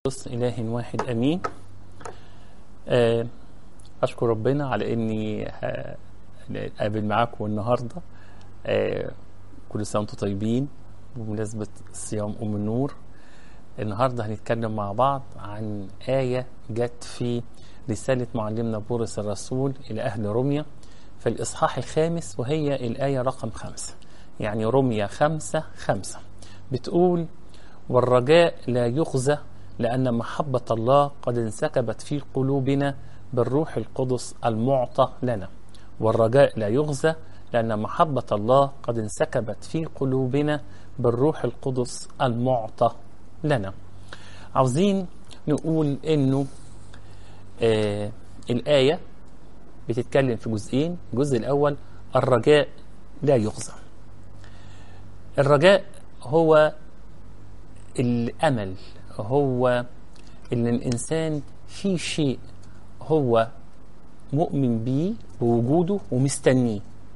قدس إله واحد أمين آه، أشكر ربنا على إني ه- أقابل معاكم النهاردة آه، كل سنة وأنتم طيبين بمناسبة صيام أم النور النهاردة هنتكلم مع بعض عن آية جت في رسالة معلمنا بولس الرسول إلى أهل روميا في الإصحاح الخامس وهي الآية رقم خمسة يعني روميا خمسة خمسة بتقول والرجاء لا يخزى لأن محبة الله قد انسكبت في قلوبنا بالروح القدس المعطى لنا والرجاء لا يخزى لأن محبة الله قد انسكبت في قلوبنا بالروح القدس المعطى لنا عاوزين نقول إنه آه الآية بتتكلم في جزئين الجزء الأول الرجاء لا يخزى الرجاء هو الأمل هو إن الإنسان في شيء هو مؤمن بيه بوجوده ومستنيه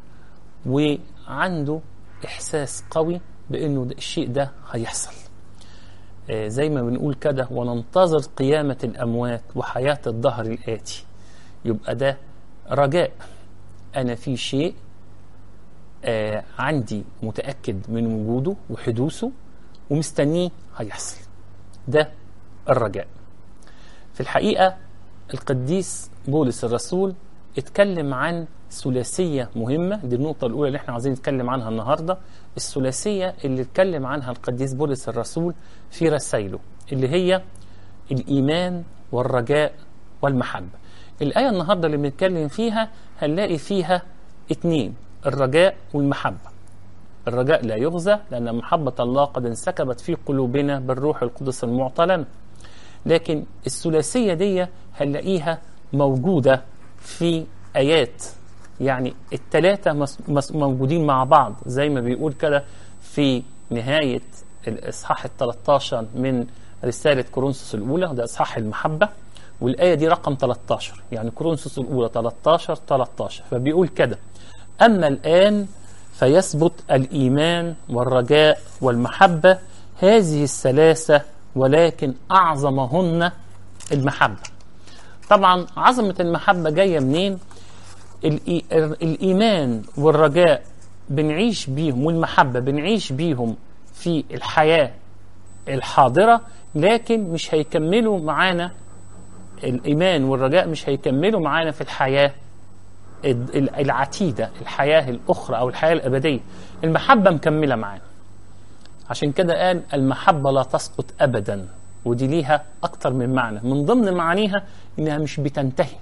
وعنده إحساس قوي بأنه ده الشيء ده هيحصل آه، زي ما بنقول كده وننتظر قيامة الأموات وحياة الدهر الآتي يبقى ده رجاء أنا في شيء آه، عندي متأكد من وجوده وحدوثه ومستنيه هيحصل ده الرجاء في الحقيقة القديس بولس الرسول اتكلم عن ثلاثية مهمة دي النقطة الأولى اللي احنا عايزين نتكلم عنها النهاردة الثلاثية اللي اتكلم عنها القديس بولس الرسول في رسائله اللي هي الإيمان والرجاء والمحبة الآية النهاردة اللي بنتكلم فيها هنلاقي فيها اتنين الرجاء والمحبة الرجاء لا يغزى لأن محبة الله قد انسكبت في قلوبنا بالروح القدس المعطى لنا لكن الثلاثية دي هنلاقيها موجودة في آيات يعني التلاتة مس- مس- موجودين مع بعض زي ما بيقول كده في نهاية الإصحاح ال 13 من رسالة كورنثوس الأولى ده إصحاح المحبة والآية دي رقم 13 يعني كورنثوس الأولى 13 13 فبيقول كده أما الآن فيثبت الإيمان والرجاء والمحبة هذه الثلاثة ولكن أعظمهن المحبة طبعا عظمة المحبة جاية منين الإي- الإيمان والرجاء بنعيش بيهم والمحبة بنعيش بيهم في الحياة الحاضرة لكن مش هيكملوا معانا الإيمان والرجاء مش هيكملوا معانا في الحياة ال- ال- العتيدة الحياة الأخرى أو الحياة الأبدية المحبة مكملة معانا عشان كده قال المحبة لا تسقط أبدا ودي ليها أكتر من معنى من ضمن معانيها إنها مش بتنتهي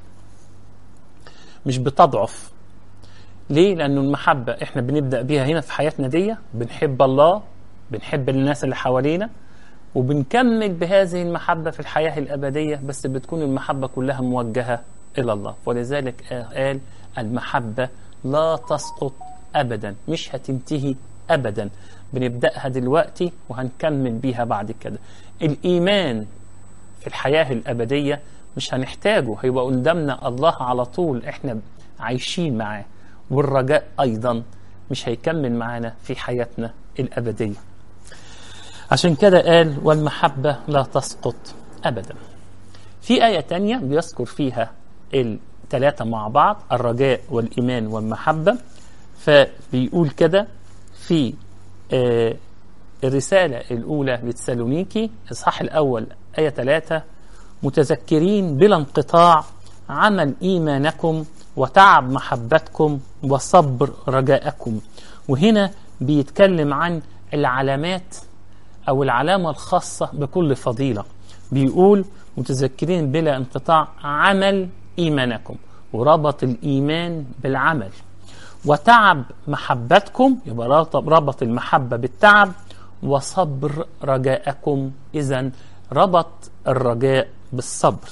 مش بتضعف ليه؟ لأنه المحبة إحنا بنبدأ بيها هنا في حياتنا دي بنحب الله بنحب الناس اللي حوالينا وبنكمل بهذه المحبة في الحياة الأبدية بس بتكون المحبة كلها موجهة إلى الله ولذلك قال المحبة لا تسقط أبدا مش هتنتهي أبدا بنبدأها دلوقتي وهنكمل بيها بعد كده الإيمان في الحياة الأبدية مش هنحتاجه هيبقى قدامنا الله على طول احنا عايشين معاه والرجاء أيضا مش هيكمل معانا في حياتنا الأبدية عشان كده قال والمحبة لا تسقط أبدا في آية تانية بيذكر فيها الثلاثة مع بعض الرجاء والإيمان والمحبة فبيقول كده في آه، الرسالة الأولى لتسالونيكي الإصحاح الأول آية 3 متذكرين بلا انقطاع عمل إيمانكم وتعب محبتكم وصبر رجاءكم وهنا بيتكلم عن العلامات أو العلامة الخاصة بكل فضيلة بيقول متذكرين بلا انقطاع عمل إيمانكم وربط الإيمان بالعمل وتعب محبتكم يبقى ربط- ربط المحبة بالتعب وصبر رجاءكم إذا ربط الرجاء بالصبر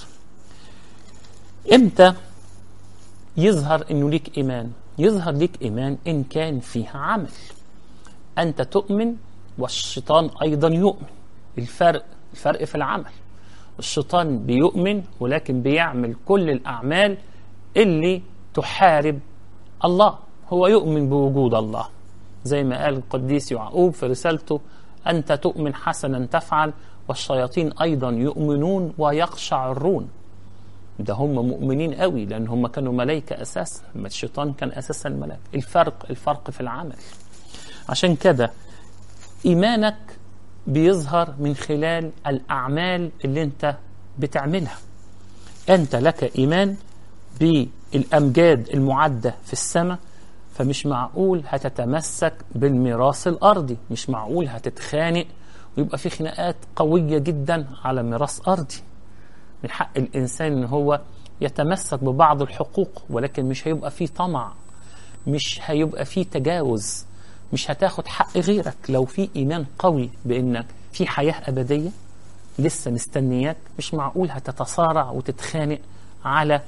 إمتى يظهر إنه ليك إيمان يظهر ليك إيمان إن كان فيها عمل أنت تؤمن والشيطان أيضا يؤمن الفرق الفرق في العمل الشيطان بيؤمن ولكن بيعمل كل الأعمال اللي تحارب الله هو يؤمن بوجود الله زي ما قال القديس يعقوب في رسالته أنت تؤمن حسنا تفعل والشياطين أيضا يؤمنون ويقشعرون ده هم مؤمنين قوي لأن هم كانوا ملائكة أساسا أما الشيطان كان أساسا ملاك الفرق الفرق في العمل عشان كده إيمانك بيظهر من خلال الأعمال اللي أنت بتعملها أنت لك إيمان بالأمجاد المعدة في السماء فمش معقول هتتمسك بالميراث الأرضي مش معقول هتتخانق ويبقى في خناقات قوية جدا على ميراث أرضي من حق الإنسان إن هو يتمسك ببعض الحقوق ولكن مش هيبقى فيه طمع مش هيبقى فيه تجاوز مش هتاخد حق غيرك لو في إيمان قوي بإنك في حياة أبدية لسه مستنياك مش معقول هتتصارع وتتخانق على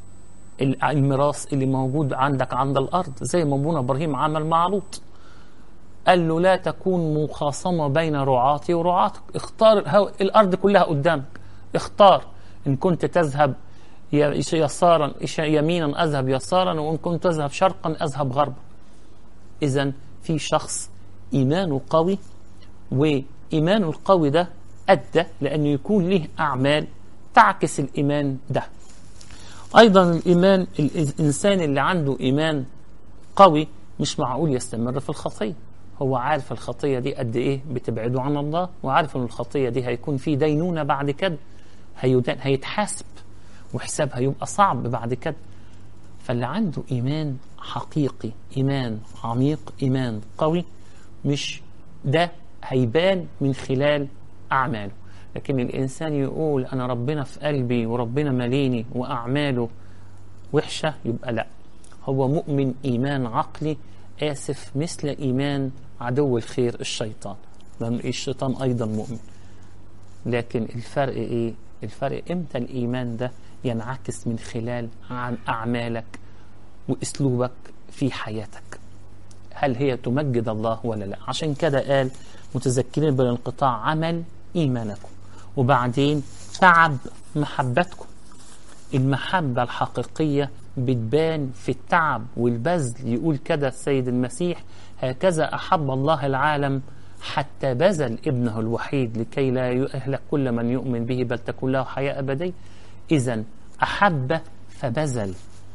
الميراث اللي موجود عندك عند الأرض زي ما أبونا إبراهيم عمل مع لوط قال له لا تكون مخاصمة بين رعاتي ورعاتك اختار الأرض كلها قدامك اختار إن كنت تذهب يسارا يمينا أذهب يسارا وإن كنت تذهب شرقا أذهب غربا إذا في شخص إيمانه قوي وإيمانه القوي ده أدى لأنه يكون له أعمال تعكس الإيمان ده أيضا الإيمان الإنسان اللي عنده إيمان قوي مش معقول يستمر في الخطية هو عارف الخطية دي قد إيه بتبعده عن الله وعارف أن الخطية دي هيكون في دينونة بعد كده هيتحاسب وحسابها يبقى صعب بعد كده فاللي عنده إيمان حقيقي إيمان عميق إيمان قوي مش ده هيبان من خلال أعماله لكن الإنسان يقول أنا ربنا في قلبي وربنا مليني وأعماله وحشة يبقى لا هو مؤمن إيمان عقلي آسف مثل إيمان عدو الخير الشيطان لأن الشيطان أيضا مؤمن لكن الفرق إيه الفرق إمتى الإيمان ده ينعكس من خلال عن أعمالك وأسلوبك في حياتك هل هي تمجد الله ولا لا عشان كده قال متذكرين بالانقطاع عمل إيمانكم وبعدين تعب محبتكم المحبة الحقيقية بتبان في التعب والبذل يقول كده السيد المسيح هكذا أحب الله العالم حتى بذل ابنه الوحيد لكي لا يهلك كل من يؤمن به بل تكون له حياة أبدية إذا أحب فبذل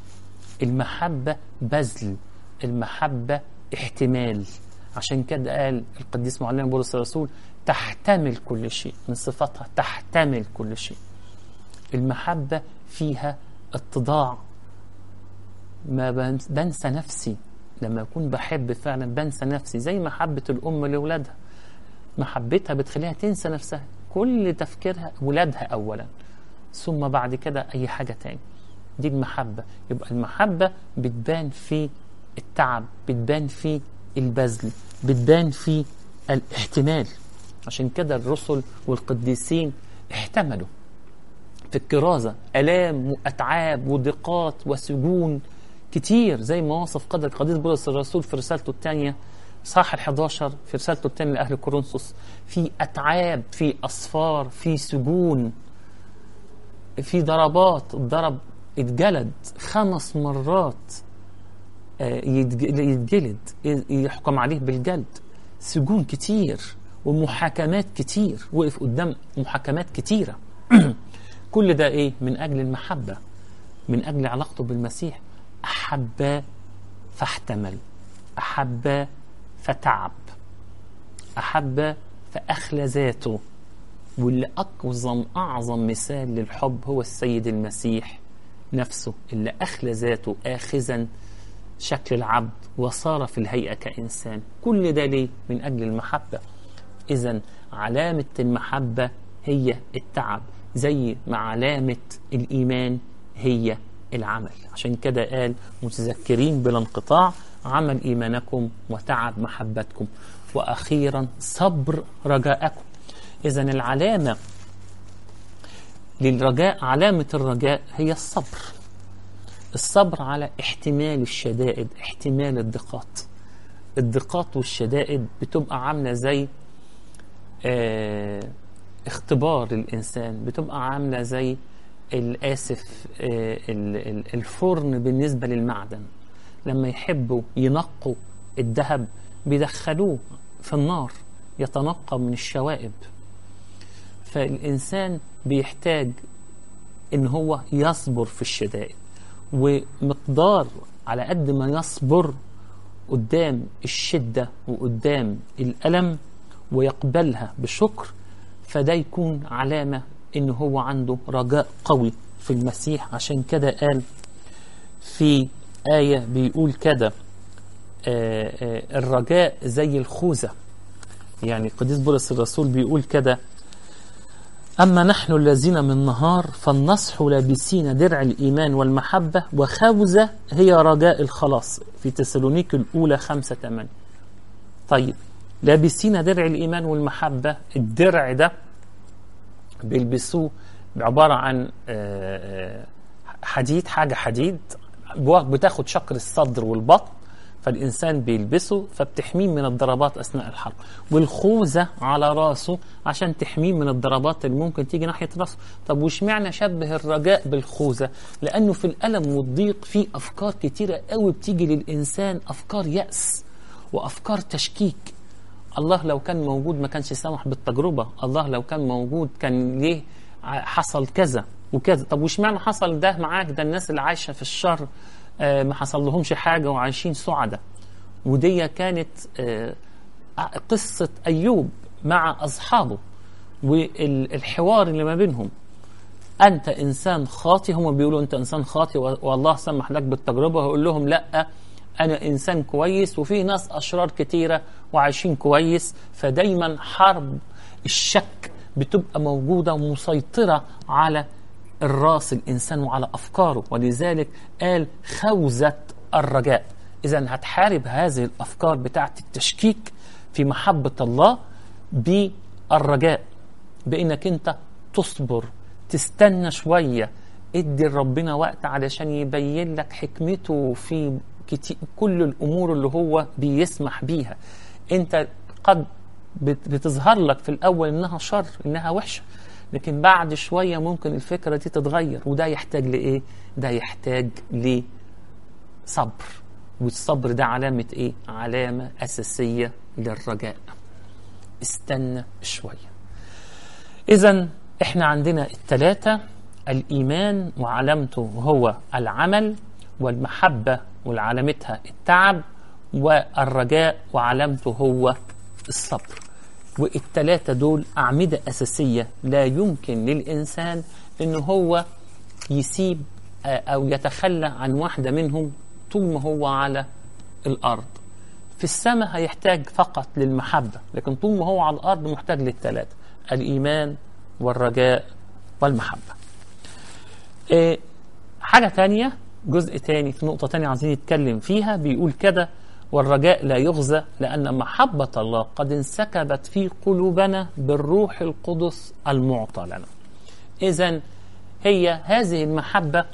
المحبة بذل المحبة احتمال عشان كده قال القديس معلم بولس الرسول تحتمل كل شيء من صفاتها تحتمل كل شيء المحبة فيها اتضاع ما بنسى نفسي لما أكون بحب فعلا بنسى نفسي زي محبة الأم لأولادها محبتها بتخليها تنسى نفسها كل تفكيرها ولادها أولا ثم بعد كده أي حاجة تاني دي المحبة يبقى المحبة بتبان في التعب بتبان في البذل بتبان في الاحتمال عشان كده الرسل والقديسين احتملوا في الكرازة ألام وأتعاب وضيقات وسجون كتير زي ما وصف قدر القديس بولس الرسول في رسالته الثانية صح ال11 في رسالته الثانية لأهل كورنثوس في أتعاب في أصفار في سجون في ضربات ضرب اتجلد خمس مرات يتجلد يحكم عليه بالجلد سجون كتير ومحاكمات كتير وقف قدام محاكمات كتيرة كل ده ايه من اجل المحبة من اجل علاقته بالمسيح احب فاحتمل احب فتعب احب فاخلى ذاته واللي اعظم اعظم مثال للحب هو السيد المسيح نفسه اللي اخلى ذاته اخذا شكل العبد وصار في الهيئة كإنسان كل ده ليه؟ من أجل المحبة إذا علامة المحبة هي التعب زي ما علامة الإيمان هي العمل عشان كده قال متذكرين بلا انقطاع عمل إيمانكم وتعب محبتكم وأخيرا صبر رجاءكم إذا العلامة للرجاء علامة الرجاء هي الصبر الصبر على احتمال الشدائد احتمال الضيقات الضيقات والشدائد بتبقى عاملة زي اه اختبار للإنسان بتبقى عاملة زي الآسف اه الفرن بالنسبة للمعدن لما يحبوا ينقوا الذهب بيدخلوه في النار يتنقى من الشوائب فالإنسان بيحتاج إن هو يصبر في الشدائد ومقدار على قد ما يصبر قدام الشدة وقدام الألم ويقبلها بشكر فده يكون علامة إن هو عنده رجاء قوي في المسيح عشان كده قال في آية بيقول كده آه، آه، الرجاء زي الخوذة يعني القديس بولس الرسول بيقول كده أما نحن الذين من نهار فالنصح لابسين درع الإيمان والمحبة وخوذة هي رجاء الخلاص في تسالونيك الأولى خمسة ثمانية طيب لابسين درع الإيمان والمحبة الدرع ده بيلبسوه عبارة عن آه، آه، حديد حاجة حديد بتاخد شكر الصدر والبطن فالإنسان بيلبسه فبتحميه من الضربات أثناء الحرب والخوذة على راسه عشان تحميه من الضربات اللي ممكن تيجي ناحية راسه طب وش معنى شبه الرجاء بالخوذة لأنه في الألم والضيق في أفكار كتيرة قوي بتيجي للإنسان أفكار يأس وأفكار تشكيك الله لو كان موجود ما كانش سمح بالتجربة الله لو كان موجود كان ليه ع- حصل كذا وكذا طب وش معنى حصل ده معاك ده الناس اللي عايشة في الشر آه، ما حصل لهمش حاجة وعايشين سعداء ودي كانت آه، قصة أيوب مع أصحابه والحوار اللي ما بينهم أنت إنسان خاطي هم بيقولوا أنت إنسان خاطي و- والله سمح لك بالتجربة هيقول لهم لأ أنا إنسان كويس وفي ناس أشرار كتيرة وعايشين كويس فدايما حرب الشك بتبقى موجودة ومسيطرة على الراس الإنسان وعلى أفكاره ولذلك قال خوذة الرجاء إذا هتحارب هذه الأفكار بتاعت التشكيك في محبة الله بالرجاء بإنك أنت تصبر تستنى شوية ادي لربنا وقت علشان يبين لك حكمته في كتي- كل الأمور اللي هو بيسمح بيها أنت قد بت- بتظهر لك في الأول إنها شر إنها وحشة لكن بعد شوية ممكن الفكرة دي تتغير وده يحتاج لإيه؟ ده يحتاج لصبر والصبر ده علامة إيه؟ علامة أساسية للرجاء استنى شوية إذا إحنا عندنا الثلاثة الإيمان وعلامته هو العمل والمحبة وعلامتها التعب والرجاء وعلامته هو الصبر والثلاثة دول أعمدة أساسية لا يمكن للإنسان إن هو يسيب آه، أو يتخلى عن واحدة منهم طول ما هو على الأرض في السماء هيحتاج فقط للمحبة لكن طول ما هو على الأرض محتاج للثلاثة الإيمان والرجاء والمحبة إيه حاجة تانية جزء تاني في نقطة تانية عايزين نتكلم فيها بيقول كده والرجاء لا يخزى لأن محبة الله قد انسكبت في قلوبنا بالروح القدس المعطى لنا إذا هي هذه المحبة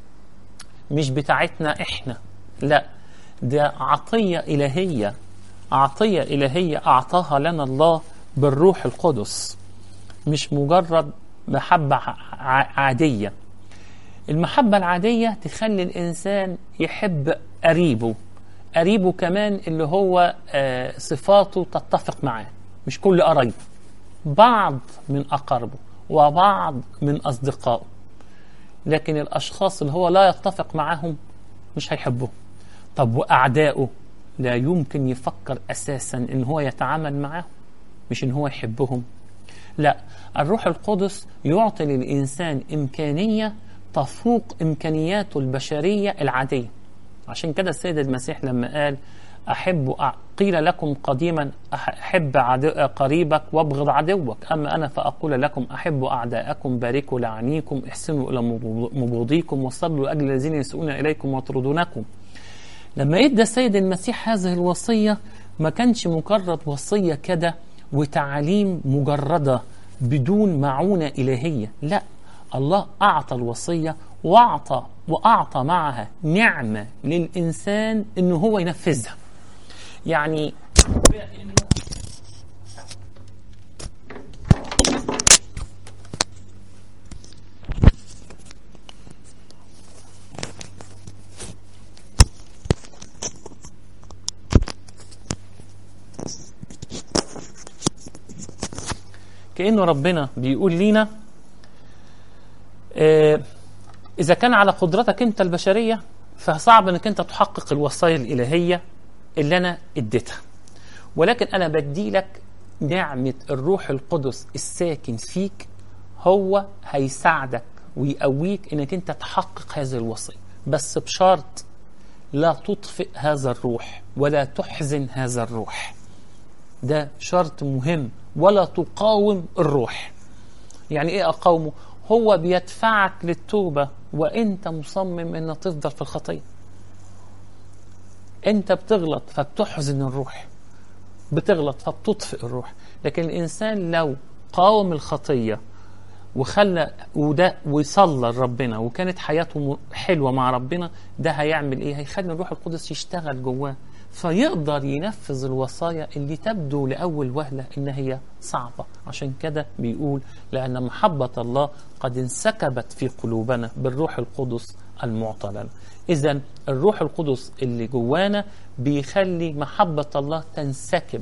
مش بتاعتنا إحنا لا ده عطية إلهية عطية إلهية أعطاها لنا الله بالروح القدس مش مجرد محبة ع- عادية المحبة العادية تخلي الإنسان يحب قريبه قريبه كمان اللي هو آه، صفاته تتفق معاه مش كل قرايبه بعض من أقاربه وبعض من أصدقائه لكن الأشخاص اللي هو لا يتفق معهم مش هيحبهم طب وأعدائه لا يمكن يفكر أساسا إن هو يتعامل معاهم مش إن هو يحبهم لا الروح القدس يعطي للإنسان إمكانية تفوق إمكانياته البشرية العادية عشان كده السيد المسيح لما قال أحب أع- قيل لكم قديما أح- أحب عدو قريبك وابغض عدوك أما أنا فأقول لكم أحب أعداءكم باركوا لعنيكم احسنوا إلى مبغ- مبغضيكم وصلوا لأجل الذين يسوءون إليكم ويطردونكم لما ادى السيد المسيح هذه الوصية ما كانش مجرد وصية كده وتعاليم مجردة بدون معونة إلهية لا الله أعطى الوصية وأعطى وأعطى معها نعمة للإنسان إنه هو ينفذها يعني كأنه ربنا بيقول لينا آه، إذا كان على قدرتك أنت البشرية فصعب أنك أنت تحقق الوصايا الإلهية اللي أنا اديتها ولكن أنا بدي لك نعمة الروح القدس الساكن فيك هو هيساعدك ويقويك انك انت تحقق هذه الوصية بس بشرط لا تطفئ هذا الروح ولا تحزن هذا الروح ده شرط مهم ولا تقاوم الروح يعني ايه اقاومه هو بيدفعك للتوبة وانت مصمم ان تفضل في الخطية انت بتغلط فبتحزن الروح بتغلط فبتطفئ الروح لكن الانسان لو قاوم الخطيه وخلى وده وصلى لربنا وكانت حياته م- حلوه مع ربنا ده هيعمل ايه؟ هيخلي الروح القدس يشتغل جواه فيقدر ينفذ الوصايا اللي تبدو لاول وهله ان هي صعبه عشان كده بيقول لان محبه الله قد انسكبت في قلوبنا بالروح القدس المعطى لنا. اذا الروح القدس اللي جوانا بيخلي محبه الله تنسكب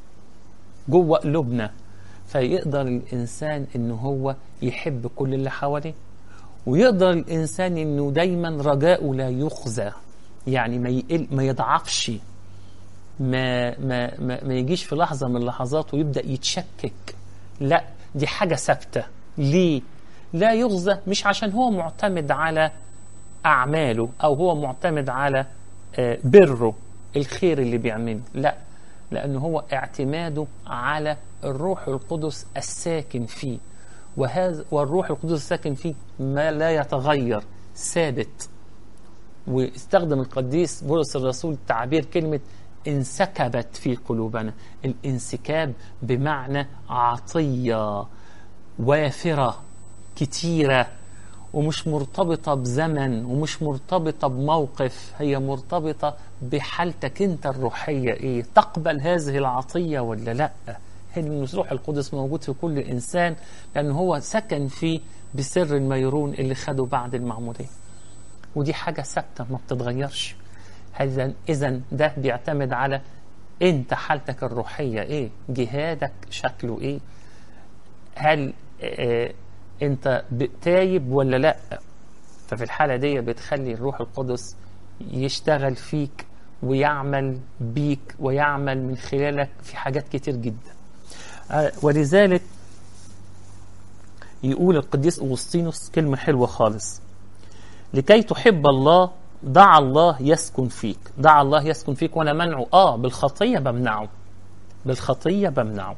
جوه قلوبنا فيقدر الإنسان إن هو يحب كل اللي حواليه ويقدر الإنسان إنه دايما رجاؤه لا يخزى يعني ما يقل ما يضعفش ما ما ما, ما يجيش في لحظة من اللحظات ويبدأ يتشكك لا دي حاجة ثابتة ليه؟ لا يخزى مش عشان هو معتمد على أعماله أو هو معتمد على آه، بره الخير اللي بيعمله لا لأنه هو اعتماده على الروح القدس الساكن فيه وهذا والروح القدس الساكن فيه ما لا يتغير ثابت واستخدم القديس بولس الرسول تعبير كلمة انسكبت في قلوبنا الانسكاب بمعنى عطية وافرة كتيرة ومش مرتبطة بزمن ومش مرتبطة بموقف هي مرتبطة بحالتك انت الروحية ايه تقبل هذه العطية ولا لا هل الروح القدس موجود في كل انسان لان هو سكن فيه بسر الميرون اللي خده بعد المعمودية ودي حاجة ثابتة ما بتتغيرش اذا اذا ده بيعتمد على انت حالتك الروحية ايه جهادك شكله ايه هل آه انت ب- تايب ولا لا ففي الحالة دي بتخلي الروح القدس يشتغل فيك ويعمل بيك ويعمل من خلالك في حاجات كتير جدا آه، ولذلك يقول القديس أغسطينوس كلمة حلوة خالص لكي تحب الله دع الله يسكن فيك دع الله يسكن فيك وانا منعه اه بالخطيه بمنعه بالخطيه بمنعه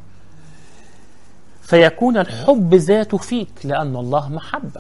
فيكون الحب ذاته فيك لان الله محبه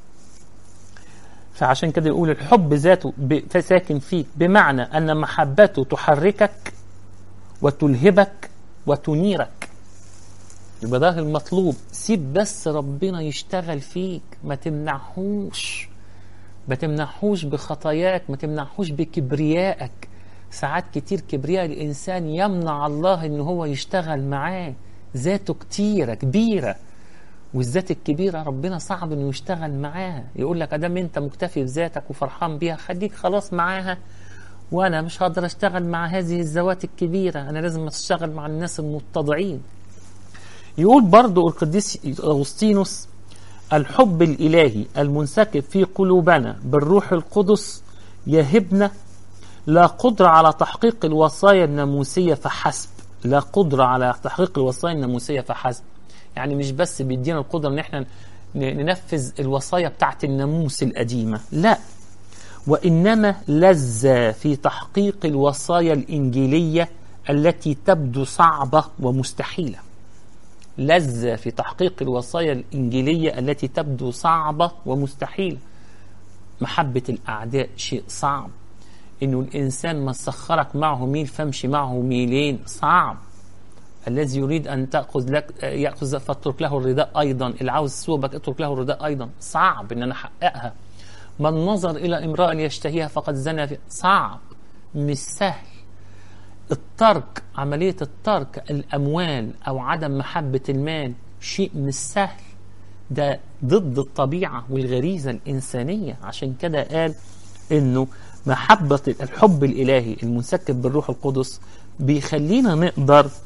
فعشان كده يقول الحب ذاته ب- ساكن فيك بمعنى ان محبته تحركك وتلهبك وتنيرك يبقى ده المطلوب سيب بس ربنا يشتغل فيك ما تمنعهوش ما تمنعهوش بخطاياك ما تمنعهوش بكبريائك ساعات كتير كبرياء الإنسان يمنع الله إن هو يشتغل معاه ذاته كتيرة كبيرة والذات الكبيرة ربنا صعب إنه يشتغل معاها يقول لك أدام أنت مكتفي بذاتك وفرحان بيها خليك خلاص معاها وأنا مش هقدر أشتغل مع هذه الذوات الكبيرة أنا لازم أشتغل مع الناس المتضعين يقول برضو القديس أغسطينوس الحب الإلهي المنسكب في قلوبنا بالروح القدس يهبنا لا قدرة على تحقيق الوصايا الناموسية فحسب لا قدرة على تحقيق الوصايا الناموسية فحسب يعني مش بس بيدينا القدرة ان احنا ن- ننفذ الوصايا بتاعت الناموس القديمة لا وإنما لذة في تحقيق الوصايا الإنجيلية التي تبدو صعبة ومستحيلة لذة في تحقيق الوصايا الإنجيلية التي تبدو صعبة ومستحيلة محبة الأعداء شيء صعب إنه الإنسان ما سخرك معه ميل فامشي معه ميلين صعب الذي يريد أن تأخذ لك يأخذ فاترك له الرداء أيضا اللي عاوز ثوبك اترك له الرداء أيضا صعب إن أنا أحققها من نظر إلى امرأة يشتهيها فقد زنى في صعب مش سهل الترك عملية الترك الأموال أو عدم محبة المال شيء مش سهل ده ضد الطبيعة والغريزة الإنسانية عشان كده قال إنه محبة الحب الإلهي المنسكب بالروح القدس بيخلينا نقدر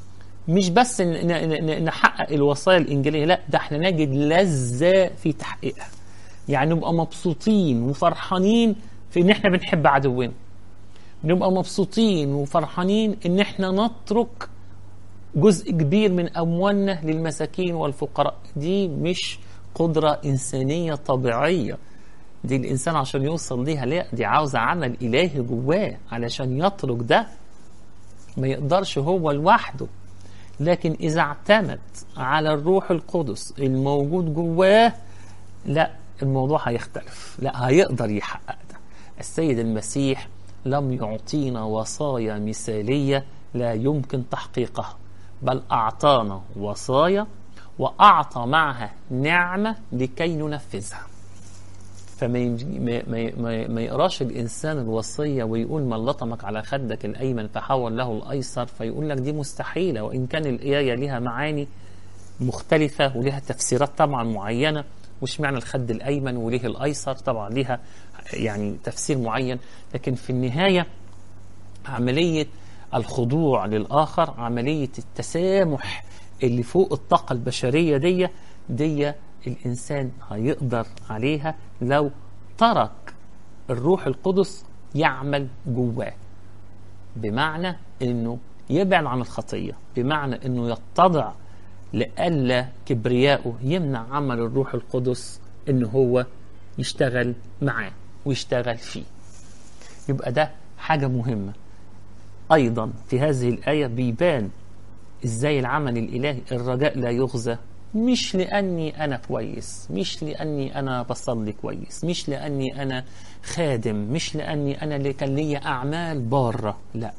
مش بس ن- ن- ن- نحقق الوصايا الإنجيلية لا ده احنا نجد لذة في تحقيقها يعني نبقى مبسوطين وفرحانين في ان احنا بنحب عدونا نبقى مبسوطين وفرحانين ان احنا نترك جزء كبير من اموالنا للمساكين والفقراء دي مش قدرة إنسانية طبيعية دي الإنسان عشان يوصل ليها لا دي عاوزة عمل إلهي جواه علشان يترك ده ما يقدرش هو لوحده لكن إذا اعتمد على الروح القدس الموجود جواه لا الموضوع هيختلف لا هيقدر يحقق ده السيد المسيح لم يعطينا وصايا مثالية لا يمكن تحقيقها بل أعطانا وصايا وأعطى معها نعمة لكي ننفذها فما ينج- ما- ما- ما- ما يقراش الانسان الوصيه ويقول من لطمك على خدك الايمن فحول له الايسر فيقول لك دي مستحيله وان كان الايه لها معاني مختلفه ولها تفسيرات طبعا معينه وش معنى الخد الايمن وليه الايسر طبعا لها يعني تفسير معين لكن في النهايه عمليه الخضوع للاخر عمليه التسامح اللي فوق الطاقه البشريه دي دي الانسان هيقدر عليها لو ترك الروح القدس يعمل جواه بمعنى انه يبعد عن الخطيه بمعنى انه يتضع لئلا كبرياءه يمنع عمل الروح القدس ان هو يشتغل معاه ويشتغل فيه يبقى ده حاجه مهمه ايضا في هذه الايه بيبان ازاي العمل الالهي الرجاء لا يخزى مش لاني انا كويس مش لاني انا بصلي كويس مش لاني انا خادم مش لاني انا اللي كان ليا اعمال باره لا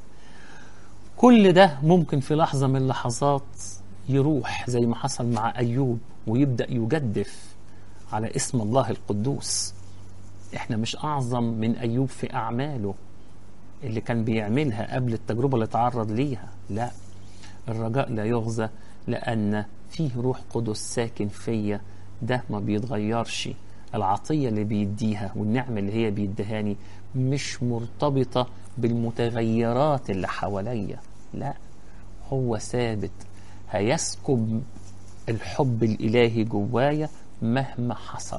كل ده ممكن في لحظه من اللحظات يروح زي ما حصل مع ايوب ويبدا يجدف على اسم الله القدوس احنا مش اعظم من ايوب في اعماله اللي كان بيعملها قبل التجربه اللي تعرض ليها لا الرجاء لا يغزى لأن فيه روح قدس ساكن فيا ده ما بيتغيرش العطية اللي بيديها والنعمة اللي هي بيدهاني مش مرتبطة بالمتغيرات اللي حواليا لا هو ثابت هيسكب الحب الإلهي جوايا مهما حصل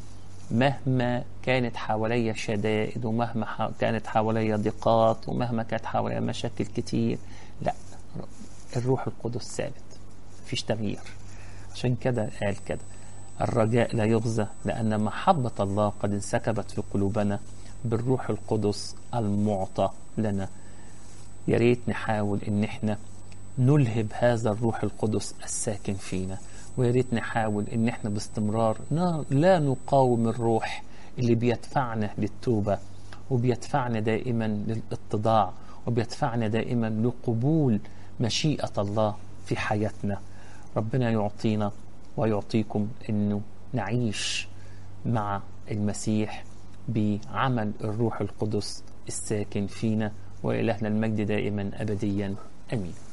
مهما كانت حواليا شدائد ومهما ح- كانت حواليا ضيقات ومهما كانت حواليا مشاكل كتير لا الروح القدس ثابت مفيش تغيير عشان كده قال كده الرجاء لا يغزى لأن محبة الله قد انسكبت في قلوبنا بالروح القدس المعطى لنا يا ريت نحاول ان احنا نلهب هذا الروح القدس الساكن فينا ويا ريت نحاول ان احنا باستمرار نا- لا نقاوم الروح اللي بيدفعنا للتوبة وبيدفعنا دائما للاتضاع وبيدفعنا دائما لقبول مشيئة الله في حياتنا ربنا يعطينا ويعطيكم انه نعيش مع المسيح بعمل الروح القدس الساكن فينا وإلهنا المجد دائما أبديا أمين